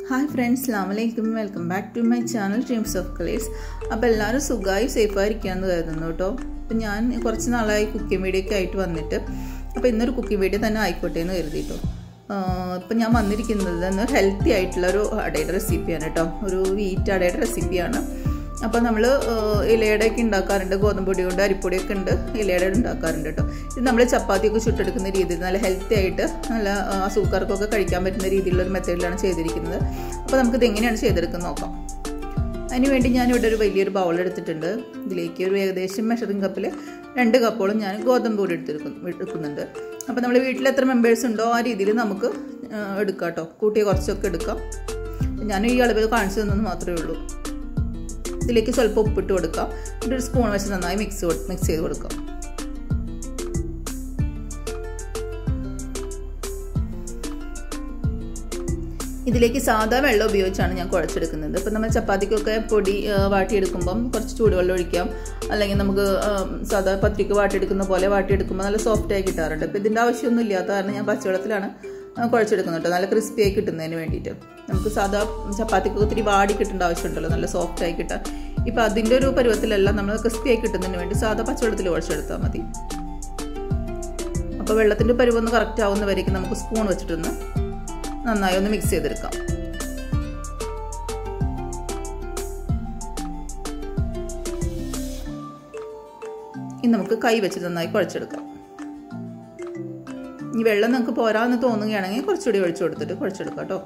hi friends അസ്ലാമലൈക്കും welcome back to my channel dreams of colours അപ്പോൾ എല്ലാവരും സുഖമായി സേഫായിരിക്കാമെന്ന് കരുതുന്നു കേട്ടോ അപ്പം ഞാൻ കുറച്ച് നാളായി കുക്കിംഗ് വീഡിയോ ഒക്കെ ആയിട്ട് വന്നിട്ട് അപ്പോൾ ഇന്നൊരു കുക്കിംഗ് വീഡിയോ തന്നെ ആയിക്കോട്ടെ എന്ന് കരുതിട്ടോ ഇപ്പം ഞാൻ വന്നിരിക്കുന്നത് എന്ന് ഹെൽത്തി ആയിട്ടുള്ള ഒരു അടയുടെ റെസിപ്പിയാണ് കേട്ടോ ഒരു വീറ്റ് അടയുടെ റെസിപ്പിയാണ് അപ്പോൾ നമ്മൾ ഇലയുടെയൊക്കെ ഉണ്ടാക്കാറുണ്ട് ഗോതമ്പ് പൊടി കൊണ്ട് അരിപ്പൊടിയൊക്കെ ഉണ്ട് ഇലയുടെ ഉണ്ടാക്കാറുണ്ട് കേട്ടോ ഇത് നമ്മൾ ചപ്പാത്തിയൊക്കെ ചുട്ടെടുക്കുന്ന രീതിയിൽ നല്ല ഹെൽത്തി ആയിട്ട് നല്ല അസുഖക്കാർക്കൊക്കെ കഴിക്കാൻ പറ്റുന്ന രീതിയിലുള്ള ഒരു മെത്തേഡിലാണ് ചെയ്തിരിക്കുന്നത് അപ്പോൾ നമുക്കിത് എങ്ങനെയാണ് ചെയ്തെടുക്കുന്നത് നോക്കാം അതിന് വേണ്ടി ഞാനിവിടെ ഒരു വലിയൊരു ബൗൾ എടുത്തിട്ടുണ്ട് ഇതിലേക്ക് ഒരു ഏകദേശം മെഷറിംഗ് കപ്പിൽ രണ്ട് കപ്പോളം ഞാൻ ഗോതമ്പ് പൊടി എടുത്തെടുക്കുന്നു എടുക്കുന്നുണ്ട് അപ്പോൾ നമ്മൾ വീട്ടിൽ എത്ര മെമ്പേഴ്സ് ഉണ്ടോ ആ രീതിയിൽ നമുക്ക് എടുക്കാം കേട്ടോ കൂട്ടിയ കുറച്ചൊക്കെ എടുക്കാം ഞാൻ ഈ അളവിൽ കാണിച്ചു തന്നത് മാത്രമേ ഉള്ളൂ ഇതിലേക്ക് സ്വല്പം ഉപ്പിട്ട് കൊടുക്കാം എന്നിട്ട് ഒരു സ്പൂൺ വെച്ച് നന്നായി മിക്സ് മിക്സ് ചെയ്ത് കൊടുക്കാം ഇതിലേക്ക് സാധാ വെള്ളം ഉപയോഗിച്ചാണ് ഞാൻ കുഴച്ചെടുക്കുന്നത് ഇപ്പം നമ്മൾ ചപ്പാത്തിക്കൊക്കെ പൊടി വാട്ടിയെടുക്കുമ്പം കുറച്ച് ചൂടുവെള്ളം ഒഴിക്കാം അല്ലെങ്കിൽ നമുക്ക് സാധാ പത്തിരിക്ക് വാട്ടിയെടുക്കുന്ന പോലെ വാട്ടിയെടുക്കുമ്പോൾ നല്ല സോഫ്റ്റ് ആയി കിട്ടാറുണ്ട് ഇപ്പം ഇതിൻ്റെ ആവശ്യമൊന്നും ഇല്ലാത്ത കാരണം ഞാൻ പച്ചവെള്ളത്തിലാണ് കുഴച്ചെടുക്കുന്നത് കേട്ടോ നല്ല ക്രിസ്പി ആയി കിട്ടുന്നതിന് വേണ്ടിയിട്ട് നമുക്ക് സാധാ ചപ്പാത്തിക്ക് ഒത്തിരി വാടി കിട്ടേണ്ട ആവശ്യമുണ്ടല്ലോ നല്ല സോഫ്റ്റ് ആയി കിട്ടാൻ ഇപ്പം അതിൻ്റെ ഒരു പരുവത്തിലല്ല നമ്മൾ ക്രിസ്പി ആയി കിട്ടുന്നതിന് വേണ്ടി സാധാ പച്ചവെള്ളത്തിൽ കുഴച്ചെടുത്താൽ മതി അപ്പോൾ വെള്ളത്തിൻ്റെ പരുവൊന്ന് കറക്റ്റ് ആവുന്നവരേക്കും നമുക്ക് സ്പൂൺ വെച്ചിട്ടൊന്ന് നന്നായി ഒന്ന് മിക്സ് ചെയ്തെടുക്കാം ഇനി നമുക്ക് കൈ വെച്ച് നന്നായി കുഴച്ചെടുക്കാം ഈ വെള്ളം നിങ്ങൾക്ക് പോരാന്ന് തോന്നുകയാണെങ്കിൽ കുറച്ചുകൂടി ഒഴിച്ചു കൊടുത്തിട്ട് കുഴച്ചെടുക്കാം കേട്ടോ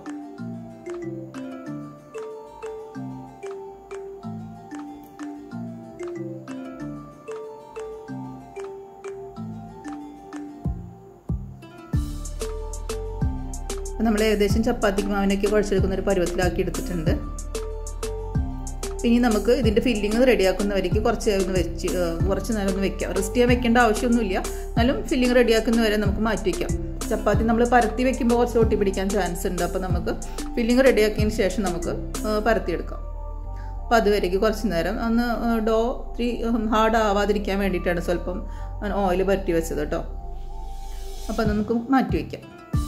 നമ്മൾ ഏകദേശം ചപ്പാത്തിക്ക് മാവിനൊക്കെ കുഴച്ചെടുക്കുന്ന ഒരു പരുവത്തിലാക്കി എടുത്തിട്ടുണ്ട് ഇനി നമുക്ക് ഇതിൻ്റെ ഫില്ലിങ് റെഡിയാക്കുന്നവരേക്ക് കുറച്ച് ഒന്ന് വെച്ച് കുറച്ച് നേരം ഒന്ന് വെക്കാം റെസ്റ്റ് ചെയ്യാൻ വെക്കേണ്ട ആവശ്യമൊന്നുമില്ല എന്നാലും ഫില്ലിങ് റെഡിയാക്കുന്നവരെ നമുക്ക് മാറ്റി വയ്ക്കാം ചപ്പാത്തി നമ്മൾ പരത്തി വെക്കുമ്പോൾ കുറച്ച് ഒട്ടി പിടിക്കാൻ ചാൻസ് ഉണ്ട് അപ്പോൾ നമുക്ക് ഫില്ലിങ് റെഡിയാക്കിയതിന് ശേഷം നമുക്ക് പരത്തിയെടുക്കാം അപ്പോൾ അതുവരേക്ക് കുറച്ച് നേരം ഒന്ന് ഡോ ഇത്തിരി ഹാർഡ് ആവാതിരിക്കാൻ വേണ്ടിയിട്ടാണ് സ്വല്പം ഓയിൽ പരട്ടി വെച്ചത് കേട്ടോ അപ്പോൾ നമുക്ക് മാറ്റി വയ്ക്കാം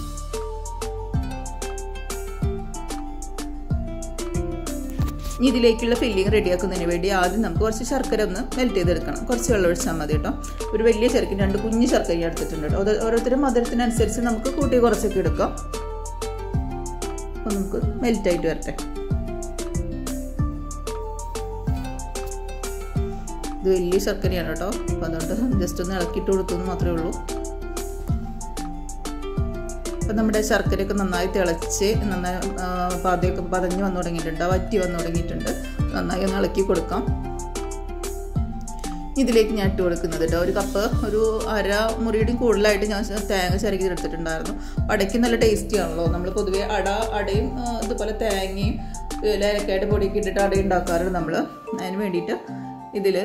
ഇനി ഇതിലേക്കുള്ള ഫില്ലിങ് റെഡിയാക്കുന്നതിന് വേണ്ടി ആദ്യം നമുക്ക് കുറച്ച് ശർക്കര ഒന്ന് മെൽറ്റ് ചെയ്തെടുക്കണം കുറച്ച് വെള്ളം ഒഴിച്ചാൽ മതി കേട്ടോ ഒരു വലിയ ശർക്കര രണ്ട് കുഞ്ഞ് ശർക്കര എടുത്തിട്ടുണ്ട് കേട്ടോ ഓരോരുത്തരും മധുരത്തിനനുസരിച്ച് നമുക്ക് കൂട്ടി കുറച്ചൊക്കെ എടുക്കാം അപ്പോൾ നമുക്ക് മെൽറ്റ് ആയിട്ട് വരട്ടെ ഇത് വലിയ ശർക്കരയാണ് കേട്ടോ അപ്പോൾ അതുകൊണ്ട് ജസ്റ്റ് ഒന്ന് ഇളക്കിയിട്ട് കൊടുത്തു എന്ന് മാത്രമേ ഉള്ളൂ അപ്പം നമ്മുടെ ശർക്കരയൊക്കെ നന്നായി തിളച്ച് നന്നായി പാതയൊക്കെ പതഞ്ഞ് വന്നു തുടങ്ങിയിട്ടുണ്ട് വറ്റി വന്നു തുടങ്ങിയിട്ടുണ്ട് നന്നായി ഒന്ന് ഇളക്കി കൊടുക്കാം ഇതിലേക്ക് ഞാൻ ഇട്ട് കൊടുക്കുന്നത് കേട്ടോ ഒരു കപ്പ് ഒരു അര മുറിയുടെയും കൂടുതലായിട്ട് ഞാൻ തേങ്ങ ചിരകി എടുത്തിട്ടുണ്ടായിരുന്നു അടയ്ക്ക് നല്ല ടേസ്റ്റി ആണല്ലോ നമ്മൾ പൊതുവെ അട അടയും ഇതുപോലെ തേങ്ങയും ഏലക്കായിട്ട് പൊടിയൊക്കെ ഇട്ടിട്ട് അട ഉണ്ടാക്കാറുണ്ട് നമ്മൾ അതിന് വേണ്ടിയിട്ട് ഇതിൽ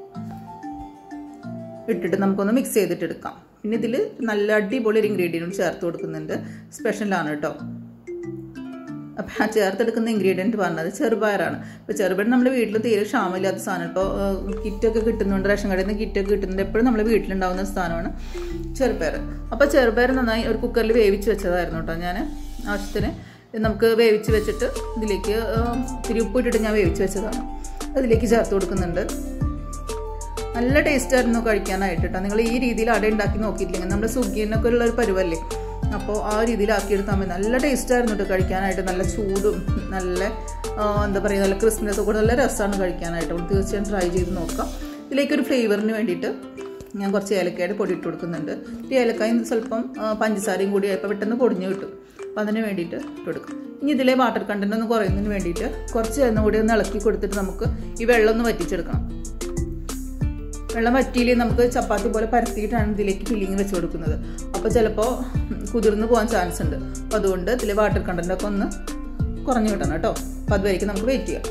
ഇട്ടിട്ട് നമുക്കൊന്ന് മിക്സ് ചെയ്തിട്ട് എടുക്കാം പിന്നെ ഇതിൽ നല്ല അടിപൊളി ഒരു ഇൻഗ്രീഡിയൻറ്റ് ചേർത്ത് കൊടുക്കുന്നുണ്ട് സ്പെഷ്യലാണ് കേട്ടോ അപ്പം ആ ചേർത്തെടുക്കുന്ന ഇൻഗ്രീഡിയൻറ്റ് പറഞ്ഞത് ചെറുപയറാണ് ഇപ്പോൾ ചെറുപയർ നമ്മുടെ വീട്ടിൽ തീരെ ക്ഷാമമില്ലാത്ത സാധനം ഇപ്പോൾ കിറ്റൊക്കെ കിട്ടുന്നുണ്ട് റേഷൻ കടയിൽ നിന്ന് കിറ്റൊക്കെ കിട്ടുന്നുണ്ട് എപ്പോഴും നമ്മുടെ വീട്ടിലുണ്ടാകുന്ന സാധനമാണ് ചെറുപയർ അപ്പോൾ ചെറുപയർ നന്നായി ഒരു കുക്കറിൽ വേവിച്ച് വെച്ചതായിരുന്നു കേട്ടോ ഞാൻ ആവശ്യത്തിന് നമുക്ക് വേവിച്ച് വെച്ചിട്ട് ഇതിലേക്ക് ഇത്തിരി ഉപ്പ് ഇട്ടിട്ട് ഞാൻ വേവിച്ച് വെച്ചതാണ് അതിലേക്ക് ചേർത്ത് കൊടുക്കുന്നുണ്ട് നല്ല ടേസ്റ്റ് ആയിരുന്നു കഴിക്കാനായിട്ട് കേട്ടോ നിങ്ങൾ ഈ രീതിയിൽ അട ഉണ്ടാക്കി നോക്കിയിട്ടില്ലെങ്കിൽ നമ്മുടെ സുഗിയനൊക്കെ ഉള്ള ഒരു പരുവല്ലേ അപ്പോൾ ആ രീതിയിലാക്കിയെടുത്താൽ മതി നല്ല ടേസ്റ്റ് ആയിരുന്നു കേട്ടോ കഴിക്കാനായിട്ട് നല്ല ചൂടും നല്ല എന്താ പറയുക നല്ല ക്രിസ്മസ് ഒക്കെ നല്ല രസമാണ് കഴിക്കാനായിട്ട് അപ്പോൾ തീർച്ചയായും ട്രൈ ചെയ്ത് നോക്കാം ഇതിലേക്ക് ഒരു ഫ്ലേവറിന് വേണ്ടിയിട്ട് ഞാൻ കുറച്ച് ഏലക്കയുടെ പൊടി ഇട്ട് കൊടുക്കുന്നുണ്ട് ഈ ഏലക്കായും സ്വല്പം പഞ്ചസാരയും കൂടി ആയപ്പോൾ പെട്ടെന്ന് പൊടിഞ്ഞ് കിട്ടും അപ്പോൾ അതിന് വേണ്ടിയിട്ട് ഇട്ട് കൊടുക്കും ഇനി ഇതിലെ വാട്ടർ കണ്ടൻറ്റ് ഒന്ന് കുറയുന്നതിന് വേണ്ടിയിട്ട് കുറച്ച് എണ്ണ കൂടി ഒന്ന് ഇളക്കി കൊടുത്തിട്ട് നമുക്ക് ഈ വെള്ളം ഒന്ന് വറ്റിച്ചെടുക്കണം വെള്ളം വറ്റിയില്ലേ നമുക്ക് ചപ്പാത്തി പോലെ പരത്തിയിട്ടാണ് ഇതിലേക്ക് ഫില്ലിങ് വെച്ച് കൊടുക്കുന്നത് അപ്പോൾ ചിലപ്പോൾ കുതിർന്ന് പോകാൻ ചാൻസ് ഉണ്ട് അപ്പോൾ അതുകൊണ്ട് ഇതിൽ വാട്ടർ കണ്ടൻ്റൊക്കെ ഒന്ന് കുറഞ്ഞു കിട്ടണം കേട്ടോ അപ്പോൾ അതുവരേക്കും നമുക്ക് വെയിറ്റ് ചെയ്യാം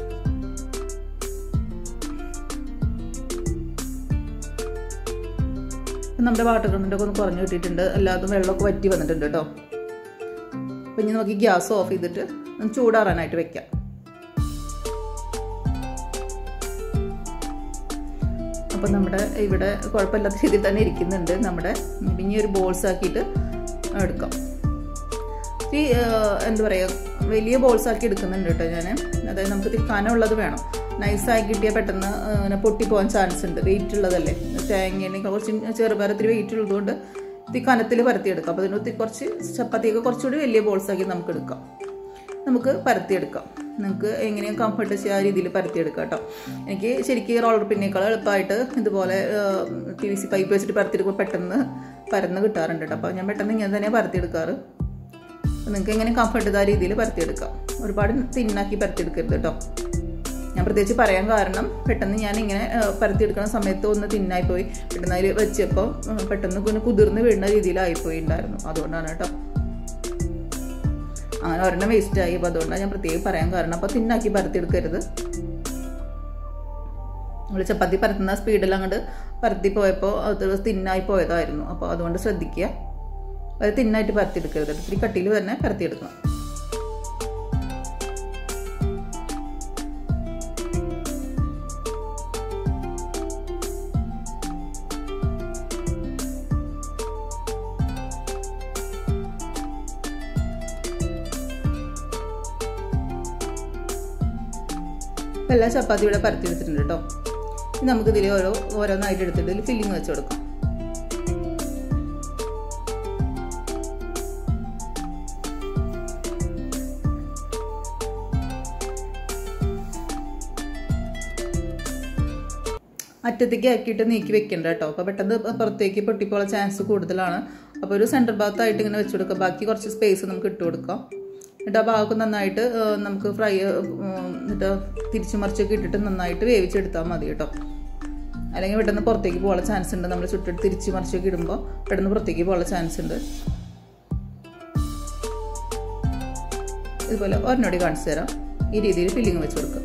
നമ്മുടെ വാട്ടർ കണ്ടൻ്റൊക്കെ ഒന്ന് കുറഞ്ഞു കിട്ടിയിട്ടുണ്ട് അല്ലാതെ വെള്ളമൊക്കെ വറ്റി വന്നിട്ടുണ്ട് കേട്ടോ അപ്പോൾ ഇനി നമുക്ക് ഗ്യാസ് ഓഫ് ചെയ്തിട്ട് ചൂടാറാനായിട്ട് വെക്കാം അപ്പം നമ്മുടെ ഇവിടെ കുഴപ്പമില്ലാത്ത രീതിയിൽ തന്നെ ഇരിക്കുന്നുണ്ട് നമ്മുടെ ഇനി ഒരു ബോൾസ് ആക്കിയിട്ട് എടുക്കാം ഇത്തിരി എന്താ പറയുക വലിയ ബോൾസ് ആക്കി എടുക്കുന്നുണ്ട് കേട്ടോ ഞാൻ അതായത് നമുക്ക് ഇത്തിരി കനമുള്ളത് വേണം നൈസായി കിട്ടിയാൽ പെട്ടെന്ന് ഇങ്ങനെ പൊട്ടിപ്പോകാൻ ചാൻസ് ഉണ്ട് വെയിറ്റ് ഉള്ളതല്ലേ തേങ്ങ കുറച്ച് ചെറുപയർ ഇത്തിരി വെയിറ്റ് ഉള്ളതുകൊണ്ട് ഇത്തിരി കനത്തിൽ പരത്തിയെടുക്കാം അപ്പോൾ അതിന് കുറച്ച് ചപ്പാത്തിയൊക്കെ കുറച്ചുകൂടി വലിയ ബോൾസ് ആക്കി നമുക്ക് എടുക്കാം നമുക്ക് പരത്തിയെടുക്കാം നിങ്ങൾക്ക് എങ്ങനെയും കംഫർട്ട് ചെയ്യുക ആ രീതിയിൽ പരത്തിയെടുക്കാം കേട്ടോ എനിക്ക് ശരിക്കും റോളർ പിന്നേക്കാൾ എളുപ്പമായിട്ട് ഇതുപോലെ പി വി സി പൈപ്പ് വെച്ചിട്ട് പരത്തിയെടുക്കുമ്പോൾ പെട്ടെന്ന് പരന്ന് കിട്ടാറുണ്ട് കേട്ടോ അപ്പോൾ ഞാൻ പെട്ടെന്ന് ഇങ്ങനെ തന്നെ പരത്തിയെടുക്കാറ് നിങ്ങൾക്ക് എങ്ങനെ കംഫർട്ട് ആ രീതിയിൽ പരത്തിയെടുക്കാം ഒരുപാട് തിന്നാക്കി പരത്തിയെടുക്കരുത് കേട്ടോ ഞാൻ പ്രത്യേകിച്ച് പറയാൻ കാരണം പെട്ടെന്ന് ഞാൻ ഇങ്ങനെ പരത്തിയെടുക്കുന്ന സമയത്ത് ഒന്ന് തിന്നായി പോയി പെട്ടെന്ന് അതിൽ വെച്ചപ്പോൾ പെട്ടെന്ന് കുതിർന്ന് വീഴുന്ന രീതിയിലായിപ്പോയി ഉണ്ടായിരുന്നു അതുകൊണ്ടാണ് കേട്ടോ അങ്ങനെ ഒരെണ്ണം വേസ്റ്റ് ആയി അപ്പോൾ അതുകൊണ്ടാണ് ഞാൻ പ്രത്യേകം പറയാൻ കാരണം അപ്പോൾ തിന്നാക്കി പരത്തിയെടുക്കരുത് നമ്മൾ ചപ്പാത്തി പരത്തുന്ന സ്പീഡിൽ അങ്ങോട്ട് പരത്തി പോയപ്പോൾ അത് തിന്നായി പോയതായിരുന്നു അപ്പോൾ അതുകൊണ്ട് ശ്രദ്ധിക്കുക അത് തിന്നായിട്ട് പരത്തിയെടുക്കരുത് ഇത്തിരി കട്ടിയിൽ തന്നെ പരത്തിയെടുക്കണം എല്ലാ ചപ്പാത്തി ഇവിടെ പരത്തി എടുത്തിട്ടുണ്ട് കേട്ടോ ഇനി നമുക്കിതിൽ ഓരോ ഓരോന്നായിട്ട് എടുത്തിട്ട് ഇതിൽ ഫില്ലിങ് വെച്ച് കൊടുക്കാം അറ്റത്തേക്ക് ആക്കിയിട്ട് നീക്കി വെക്കണ്ട കേട്ടോ അപ്പോൾ പെട്ടെന്ന് പുറത്തേക്ക് പൊട്ടിപ്പോള ചാൻസ് കൂടുതലാണ് അപ്പോൾ ഒരു സെൻറ്റർ ഭാഗത്തായിട്ട് ഇങ്ങനെ വെച്ച് കൊടുക്കുക ബാക്കി കുറച്ച് സ്പേസ് നമുക്ക് ഇട്ട് കൊടുക്കാം എന്നിട്ട് ആ ഭാഗമൊക്കെ നന്നായിട്ട് നമുക്ക് ഫ്രൈ എന്നിട്ട് തിരിച്ചു മറിച്ചൊക്കെ ഇട്ടിട്ട് നന്നായിട്ട് വേവിച്ചെടുത്താൽ മതി കേട്ടോ അല്ലെങ്കിൽ പെട്ടെന്ന് പുറത്തേക്ക് പോകാനുള്ള ചാൻസ് ഉണ്ട് നമ്മൾ ചുട്ടിട്ട് തിരിച്ച് മറിച്ചൊക്കെ ഇടുമ്പോൾ പെട്ടെന്ന് പുറത്തേക്ക് പോകാനുള്ള ചാൻസ് ഉണ്ട് ഇതുപോലെ ഒരെണ്ണോടി കാണിച്ചു തരാം ഈ രീതിയിൽ ഫില്ലിങ് വെച്ച് കൊടുക്കുക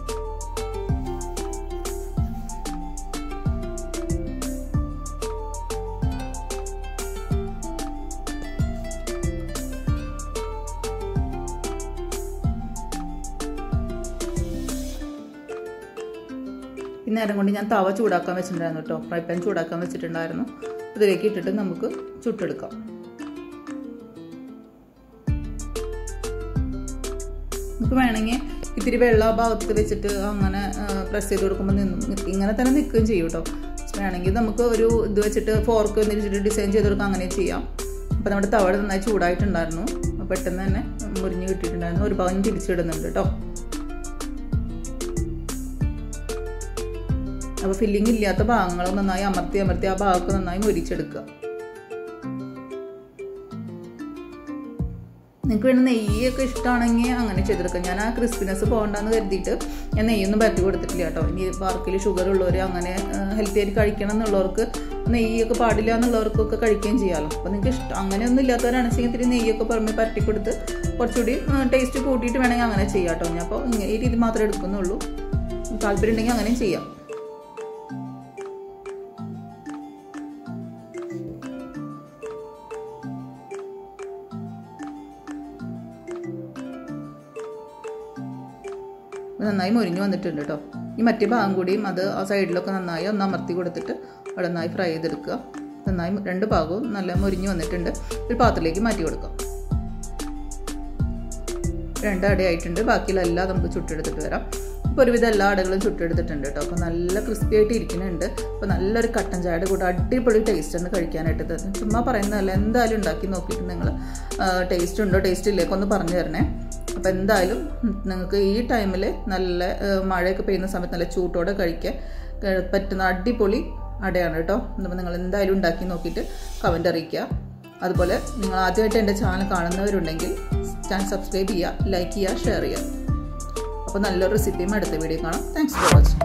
ഈ നേരം കൊണ്ട് ഞാൻ തവ ചൂടാക്കാൻ വെച്ചിട്ടുണ്ടായിരുന്നു കേട്ടോ ഫ്രൈ പാൻ ചൂടാക്കാൻ വെച്ചിട്ടുണ്ടായിരുന്നു ഇതിലേക്ക് ഇട്ടിട്ട് നമുക്ക് ചുട്ടെടുക്കാം നമുക്ക് വേണമെങ്കിൽ ഇത്തിരി വെള്ള ഭാഗത്ത് വെച്ചിട്ട് അങ്ങനെ പ്രസ് ചെയ്ത് കൊടുക്കുമ്പോൾ നിന്ന് ഇങ്ങനെ തന്നെ നിൽക്കുകയും ചെയ്യും കേട്ടോ വേണമെങ്കിൽ നമുക്ക് ഒരു ഇത് വെച്ചിട്ട് ഫോർക്ക് വെച്ചിട്ട് ഡിസൈൻ ചെയ്ത് കൊടുക്കാം അങ്ങനെ ചെയ്യാം അപ്പോൾ നമ്മുടെ തവട നന്നായി ചൂടായിട്ടുണ്ടായിരുന്നു പെട്ടെന്ന് തന്നെ മുരിഞ്ഞ് കിട്ടിയിട്ടുണ്ടായിരുന്നു ഒരു ഭാഗം തിരിച്ചിടുന്നുണ്ട് കേട്ടോ അപ്പോൾ ഫില്ലിംഗ് ഇല്ലാത്ത ഭാഗങ്ങൾ നന്നായി അമർത്തി അമർത്തി ആ ഭാഗമൊക്കെ നന്നായി മുരിച്ചെടുക്കുക നിങ്ങൾക്ക് വേണ്ട നെയ്യൊക്കെ ഇഷ്ടമാണെങ്കിൽ അങ്ങനെ ചെയ്തെടുക്കാം ഞാൻ ആ ക്രിസ്പിനെസ് പോകണ്ടെന്ന് കരുതിയിട്ട് ഞാൻ നെയ്യൊന്നും പരത്തി കൊടുത്തിട്ടില്ല കേട്ടോ ഇനി പാർക്കിൽ ഷുഗർ ഉള്ളവർ അങ്ങനെ ഹെൽത്തി ആയിട്ട് കഴിക്കണം എന്നുള്ളവർക്ക് നെയ്യൊക്കെ പാടില്ല എന്നുള്ളവർക്കൊക്കെ കഴിക്കുകയും ചെയ്യാമല്ലോ അപ്പോൾ നിങ്ങൾക്ക് ഇഷ്ടം അങ്ങനെയൊന്നും ഇല്ലാത്തവരാണെന്നുവെച്ചെങ്കിൽ ഇത്തിരി നെയ്യൊക്കെ പുറമെ പരട്ടി കൊടുത്ത് കുറച്ചുകൂടി ടേസ്റ്റ് കൂട്ടിയിട്ട് വേണമെങ്കിൽ അങ്ങനെ ചെയ്യാം കേട്ടോ ഞാൻ അപ്പോൾ ഈ രീതി മാത്രമേ എടുക്കുന്നുള്ളൂ താല്പര്യം ഉണ്ടെങ്കിൽ അങ്ങനെയും ചെയ്യാം നന്നായി മൊരിഞ്ഞു വന്നിട്ടുണ്ട് കേട്ടോ ഈ മറ്റേ ഭാഗം കൂടിയും അത് ആ സൈഡിലൊക്കെ നന്നായി ഒന്ന് അമർത്തി കൊടുത്തിട്ട് അവിടെ നന്നായി ഫ്രൈ ചെയ്തെടുക്കുക നന്നായി രണ്ട് ഭാഗവും നല്ല മൊരിഞ്ഞു വന്നിട്ടുണ്ട് ഒരു പാത്രത്തിലേക്ക് മാറ്റി കൊടുക്കാം രണ്ട് അടയായിട്ടുണ്ട് ബാക്കിയുള്ള നമുക്ക് ചുട്ടെടുത്തിട്ട് വരാം ഇപ്പോൾ ഒരുവിധം എല്ലാ അടകളും ചുട്ടെടുത്തിട്ടുണ്ട് കേട്ടോ അപ്പോൾ നല്ല ക്രിസ്പി ആയിട്ട് ഇരിക്കുന്നുണ്ട് അപ്പോൾ നല്ലൊരു കട്ടൻ ചായയുടെ കൂടെ അടിപൊളി ടേസ്റ്റ് ആണ് കഴിക്കാനായിട്ട് ഇത് ചുമ്മാ പറയുന്നതല്ല എന്തായാലും ഉണ്ടാക്കി നോക്കിയിട്ട് നിങ്ങൾ ടേസ്റ്റ് ഉണ്ടോ ടേസ്റ്റ് ഇല്ലേക്കോ ഒന്ന് പറഞ്ഞു തരണേ അപ്പോൾ എന്തായാലും നിങ്ങൾക്ക് ഈ ടൈമിൽ നല്ല മഴയൊക്കെ പെയ്യുന്ന സമയത്ത് നല്ല ചൂട്ടോടെ കഴിക്കാൻ പറ്റുന്ന അടിപൊളി അടയാണ് കേട്ടോ അപ്പോൾ നിങ്ങൾ എന്തായാലും ഉണ്ടാക്കി നോക്കിയിട്ട് കമൻ്റ് അറിയിക്കുക അതുപോലെ നിങ്ങൾ ആദ്യമായിട്ട് എൻ്റെ ചാനൽ കാണുന്നവരുണ്ടെങ്കിൽ ചാനൽ സബ്സ്ക്രൈബ് ചെയ്യുക ലൈക്ക് ചെയ്യുക ഷെയർ ചെയ്യുക അപ്പോൾ നല്ലൊരു റെസിപ്പിയും അടുത്ത വീഡിയോ കാണാം താങ്ക്സ് ഫോർ വാച്ചിങ്